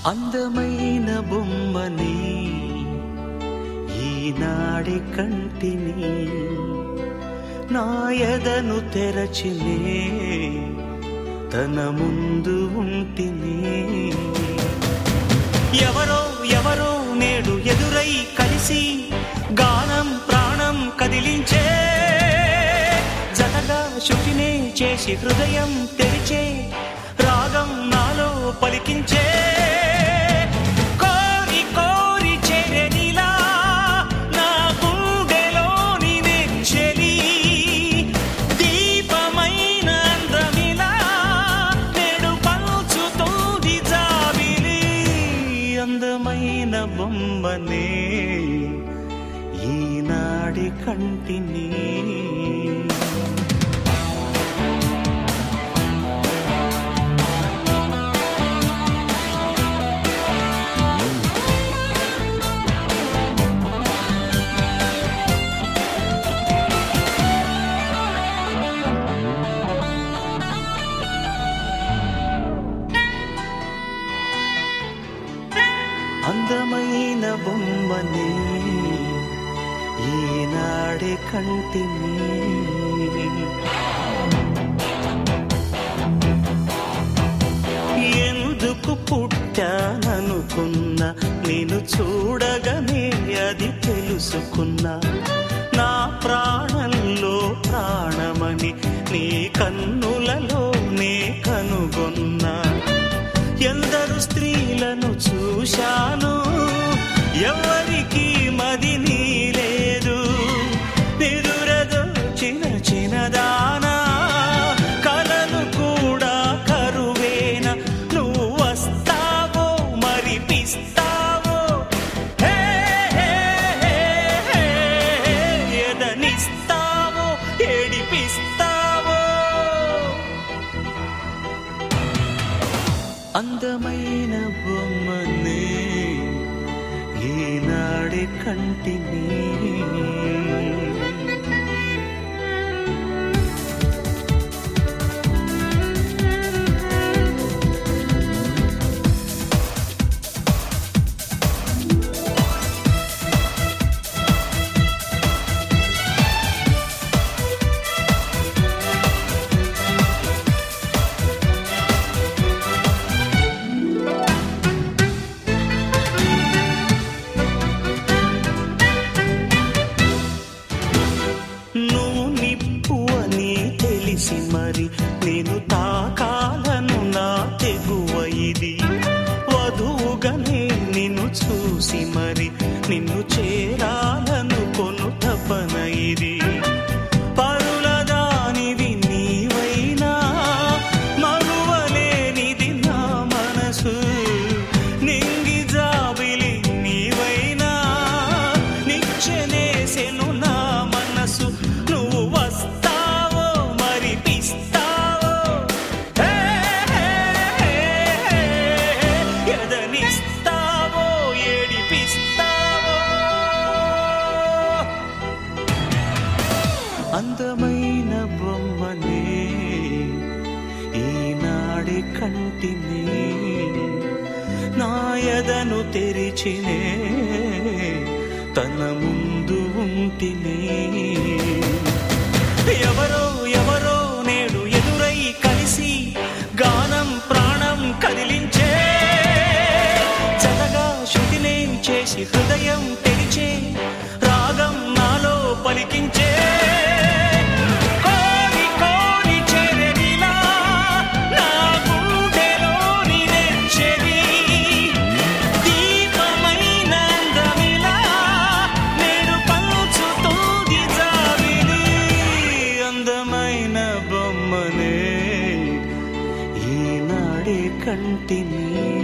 అందమైన బొమ్మని ఈనాడి కంటిని నా ఎదను తెరచినే తన ముందు ఉంటిని ఎవరో ఎవరో నేడు ఎదురై కలిసి గానం ప్రాణం కదిలించే జతగా శుచినే చేసి హృదయం తెరిచే రాగం నాలో పలికించే కోరి కోరి చేరనిలా నా గుండెలోని నెచ్చెలి దీపమైన అందమిలా నేడు పంచుతోంది జాబిలి అందమైన బొమ్మనే ఈనాడి కంటిని అందమైన బొమ్మని ఈనాడే కంటిని ఎందుకు పుట్టాననుకున్నా నేను చూడగానే అది తెలుసుకున్నా నా ప్రాణంలో ప్రాణమని నీ కన్నులలో నే కనుగొన్నా ఎందరు స్త్రీలను చూశాను ఎవరికి మది నీ లేదు నిదురదో చిన్న చిన్నదానా కలను కూడా కరువేన నువ్వు వస్తావో మరిపిస్తావో హే, హే, హే, హే, ఎదనిస్తావో ఏడిపిస్తావో అందమైన బొమ్మనే ఈనాడి కంటిని నువ్వు నిప్పు అని తెలిసి మరి నేను తాకాలను నా తెగువ ఇది వధువుగానే నిన్ను చూసి మరి నిన్ను చేరాలను కొను తపన ఇది పరుల దానివి నీవైనా మరువలేనిది నా మనసు నింగి జాబిలి నీవైనా నిచ్చెనేసెను నా మనసు నువ్వు వస్తావో మరిపిస్తావో హే, హే, హే, హే, ఎదనిస్తావో ఏడిపిస్తావో అందమైన బొమ్మనే ఈనాడి కంటిని నాయదను తెరిచినే తన ముందు ఉంటినే ఎవరో ఎవరో నేడు ఎదురై కలిసి గానం ప్రాణం కదిలించే జతగా శృతినే చేసి హృదయం తెరిచే రాగం నాలో పలికించే కోరి కోరి చేరనిలా నా గుండెలోని నెచ్చెలి దీపమైన అందమిలా నేడు పంచుతోంది జాబిలి అందమైన బొమ్మనే ఈనాడే కంటిని